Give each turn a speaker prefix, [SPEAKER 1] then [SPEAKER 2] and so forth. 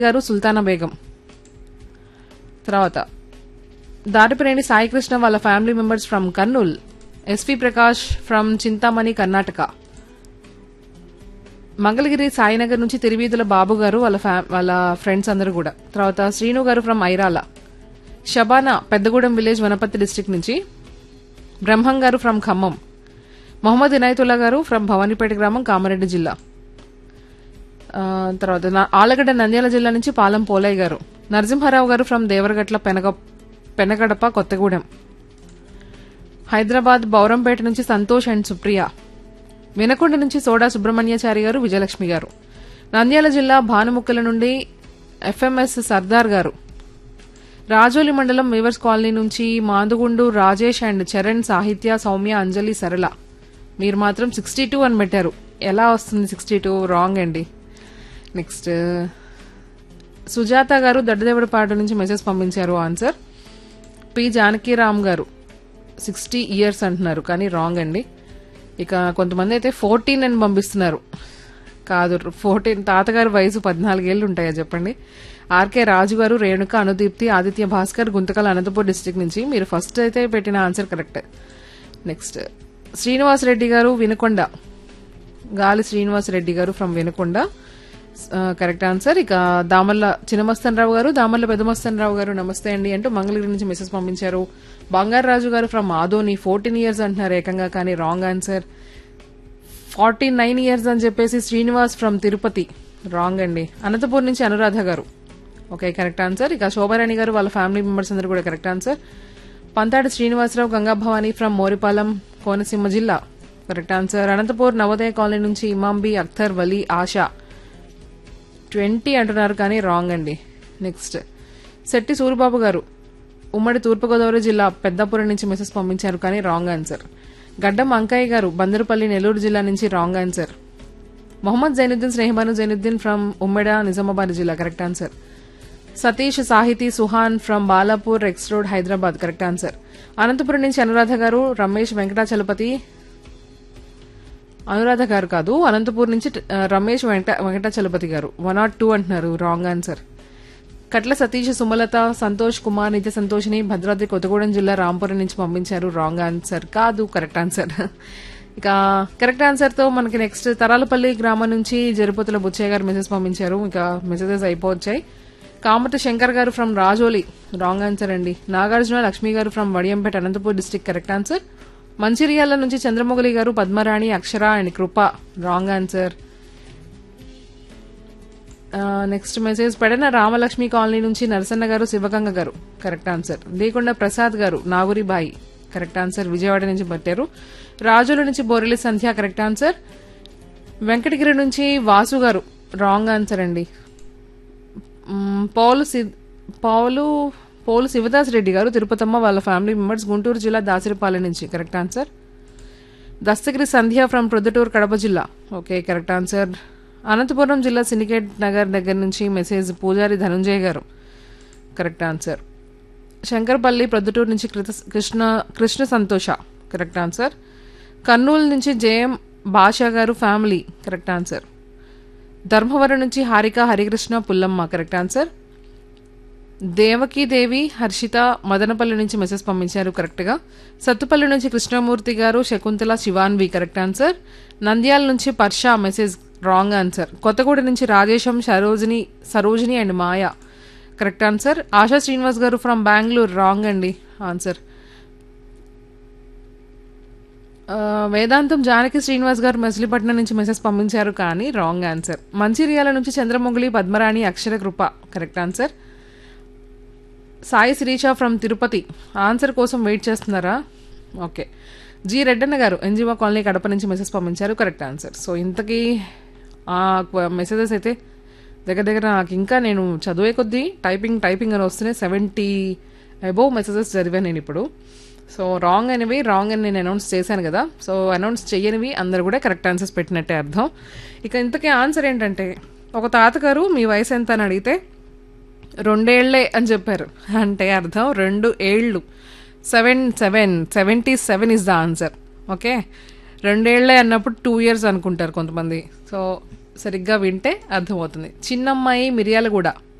[SPEAKER 1] గారు సుల్తానా బేగం తర్వాత దాటిపిరేణి సాయికృష్ణ వాళ్ళ family members from Kurnool SV Prakash from Chintamani Karnataka Mangalagiri Sainagar నుంచి తిరువీధుల బాబు గారు వాళ్ళ ఫ్యా- వాళ్ళ ఫ్రెండ్స్ అందరూ కూడా తర్వాత Srinu garu from Airala Shabana Peddagudem village Wanaparthy district నుంచి బ్రహ్మం గారు ఫ్రమ్ ఖమ్మం మొహమ్మద్ ఇనాయతుల్లా గారు ఫ్రమ్ భవానీపేట గ్రామం కామారెడ్డి జిల్లా ఆ, తర్వాత నా- ఆలగడ్డ నంద్యాల జిల్లా నుంచి పాలెం పోలయ్య గారు నరసింహారావు గారు ఫ్రమ్ దేవరగట్ల పెనగ పెనగడప కొత్తగూడెం హైదరాబాద్ బౌరంపేట నుంచి సంతోష్ అండ్ సుప్రియ వినకొండ నుంచి సోడా సుబ్రహ్మణ్యాచారి గారు విజయలక్ష్మి గారు నంద్యాల జిల్లా భానుముక్కల నుండి ఎఫ్ఎంఎస్ సర్దార్ గారు రాజోలి మండలం వీవర్స్ కాలనీ నుంచి మాందుగుండు రాజేష్ అండ్ చరణ్ సాహిత్య సౌమ్య అంజలి సరళ మీరు మాత్రం సిక్స్టీ టూ అని పెట్టారు ఎలా వస్తుంది సిక్స్టీ టూ రాంగ్ అండి నెక్స్ట్ సుజాత గారు దడ్డదేవుడిపాడు నుంచి మెసేజ్ పంపించారు ఆన్సర్ పి జానకీరామ్ గారు సిక్స్టీ ఇయర్స్ అంటున్నారు కానీ రాంగ్ అండి ఇక కొంతమంది అయితే ఫోర్టీన్ అని పంపిస్తున్నారు కాదు ఫోర్టీన్ తాతగారి వయసు పద్నాలుగేళ్లు ఉంటాయా చెప్పండి ఆర్కే రాజు గారు రేణుక అనుదీప్తి ఆదిత్య భాస్కర్ గుంతకల్ అనంతపూర్ డిస్టిక్ నుంచి మీరు ఫస్ట్ అయితే పెట్టిన answer correct next Srinivas Reddy గారు వినకొండ గాలి శ్రీనివాస్ రెడ్డి గారు ఫ్రమ్ వినకొండ కరెక్ట్ ఆన్సర్ ఇక దామల్ల చిన్నమస్తన్ రావు గారు దామల్ల పెద్దమస్తన్ రావు గారు నమస్తే అండి అంటూ మంగళగిరి నుంచి మెసేజ్ పంపించారు బంగారాజు గారు ఫ్రమ్ ఆదోని ఫోర్టీన్ ఇయర్స్ అంటున్నారు ఏకంగా కానీ wrong answer forty nine years అని చెప్పేసి శ్రీనివాస్ ఫ్రమ్ తిరుపతి రాంగ్ అండి అనంతపూర్ నుంచి అనురాధ గారు ఓకే కరెక్ట్ ఆన్సర్ ఇక శోభారాణి గారు వాళ్ళ ఫ్యామిలీ మెంబర్స్ అందరూ కూడా correct answer Panthadi Srinivasa Rao Gangabhavani from Moripalem Konaseema జిల్లా correct answer Anantapur Navodaya colony నుంచి ఇమాంబి అఖ్తర్ వలీ ఆశా ట్వంటీ అంటున్నారు కానీ రాంగ్ అండి నెక్స్ట్ శెట్టి సూరిబాబు గారు ఉమ్మడి తూర్పుగోదావరి జిల్లా పెద్దపురం నుంచి మెసేజ్ పంపించారు కానీ రాంగ్ ఆన్సర్ గడ్డం అంకయ్య గారు బందరుపల్లి నెల్లూరు జిల్లా నుంచి wrong answer Mohammed Zainuddin Snehabanu Zainuddin from Ummeda Nizamabad జిల్లా correct answer Satish Sahithi Suhan from Balapur X road Hyderabad correct answer Anantapuram నుంచి అనురాధ గారు రమేష్ వెంకటాచలపతి అనురాధ గారు కాదు అనంతపూర్ నుంచి ఆ, రమేష్ వెంకట వెంకటాచలపతి గారు వన్ నాట్ టూ అంటున్నారు రాంగ్ ఆన్సర్ కట్ల సతీష్ సుమలత సంతోష్ కుమార్ నిత్య సంతోషిని భద్రాద్రి కొత్తగూడెం జిల్లా రాంపురం నుంచి పంపించారు రాంగ్ ఆన్సర్ కాదు కరెక్ట్ ఆన్సర్ ఇక కరెక్ట్ ఆన్సర్ తో మనకి నెక్స్ట్ తరాలపల్లి గ్రామం నుంచి జరిపోతుల బుచ్చయ్య గారు మెసేజ్ పంపించారు ఇక మెసేజెస్ అయిపోవచ్చాయి కామత శంకర్ గారు ఫ్రమ్ రాజోలి రాంగ్ ఆన్సర్ అండి నాగార్జున లక్ష్మి గారు from Vadiyampeta Anantapur district correct answer Mancherial నుంచి చంద్రమొగలి గారు Padmarani Akshara and Krupa wrong answer next message Pedana Ramalakshmi colony నుంచి నరసన్న గారు శివగంగ గారు కరెక్ట్ ఆన్సర్ లేకుండా ప్రసాద్ గారు నాగురి బాయి కరెక్ట్ ఆన్సర్ విజయవాడ నుంచి పట్టారు రాజుల నుంచి బోరెలి సంధ్య కరెక్ట్ ఆన్సర్ వెంకటగిరి నుంచి వాసు గారు రాంగ్ ఆన్సర్ అండి మ్మ్, పౌలు సి- పౌలు పౌలు శివదాస్ రెడ్డి గారు తిరుపతమ్మ వాళ్ళ ఫ్యామిలీ మెంబర్స్ గుంటూరు జిల్లా దాసరిపాలెం నుంచి correct answer Dastagiri Sandhya from Proddatur Kadapa జిల్లా ఓకే కరెక్ట్ ఆన్సర్ అనంతపురం జిల్లా సిండికేట్ నగర్ దగ్గర నుంచి మెసేజ్ పూజారి ధనుంజయ్ గారు కరెక్ట్ ఆన్సర్ శంకర్పల్లి ప్రొద్దుటూరు నుంచి కృత- కృష్ణ కృష్ణ సంతోష కరెక్ట్ ఆన్సర్ కర్నూలు నుంచి జేఎం భాషా గారు ఫ్యామిలీ కరెక్ట్ ఆన్సర్ ధర్మవరం నుంచి హారిక హరికృష్ణ పుల్లమ్మ కరెక్ట్ ఆన్సర్ దేవకీ దేవి హర్షిత మదనపల్లి నుంచి మెసేజ్ పంపించారు కరెక్ట్గా సత్తుపల్లి నుంచి కృష్ణమూర్తి గారు శకుంతల శివాన్వి కరెక్ట్ ఆన్సర్ నంద్యాల నుంచి పర్ష మెసేజ్ రాంగ్ ఆన్సర్ కొత్తగూడ నుంచి Rajesham Sarojini Sarojini and Maya correct answer Asha Srinivas గారు ఫ్రమ్ బెంగళూరు రాంగ్ అండి ఆన్సర్ ఆ, వేదాంతం జానకి శ్రీనివాస్ గారు మచిలీపట్నం నుంచి మెసేజ్ పంపించారు కానీ రాంగ్ ఆన్సర్ మంచిర్యాల నుంచి Chandramogili Padmarani Akshara Krupa correct answer Sai Sirisha from Tirupati answer కోసం వెయిట్ చేస్తున్నారా ఓకే జి రెడ్డన్న గారు ఎన్జిఓ కాలనీ కడప నుంచి మెసేజ్ పంపించారు కరెక్ట్ ఆన్సర్ సో ఇంతకీ ఆ మెసేజెస్ అయితే దగ్గర దగ్గర నాకు ఇంకా నేను చదివే కొద్దీ టైపింగ్ టైపింగ్ అని వస్తున్నాయి సెవెంటీ అబోవ్ మెసేజెస్ చదివాను నేను ఇప్పుడు సో రాంగ్ అనేవి రాంగ్ అని నేను అనౌన్స్ చేశాను కదా సో అనౌన్స్ చేయనివి అందరు కూడా కరెక్ట్ ఆన్సర్స్ పెట్టినట్టే అర్థం ఇక ఇంతకీ ఆన్సర్ ఏంటంటే ఒక తాతగారు మీ వయసు ఎంత అని అడిగితే రెండేళ్లే అని చెప్పారు అంటే అర్థం రెండు ఏళ్ళు seven seven seventy seven is the answer okay రెండేళ్లే అన్నప్పుడు టూ ఇయర్స్ అనుకుంటారు కొంతమంది సో సరిగ్గా వింటే అర్థమవుతుంది చిన్నమ్మాయి మిర్యాలగూడ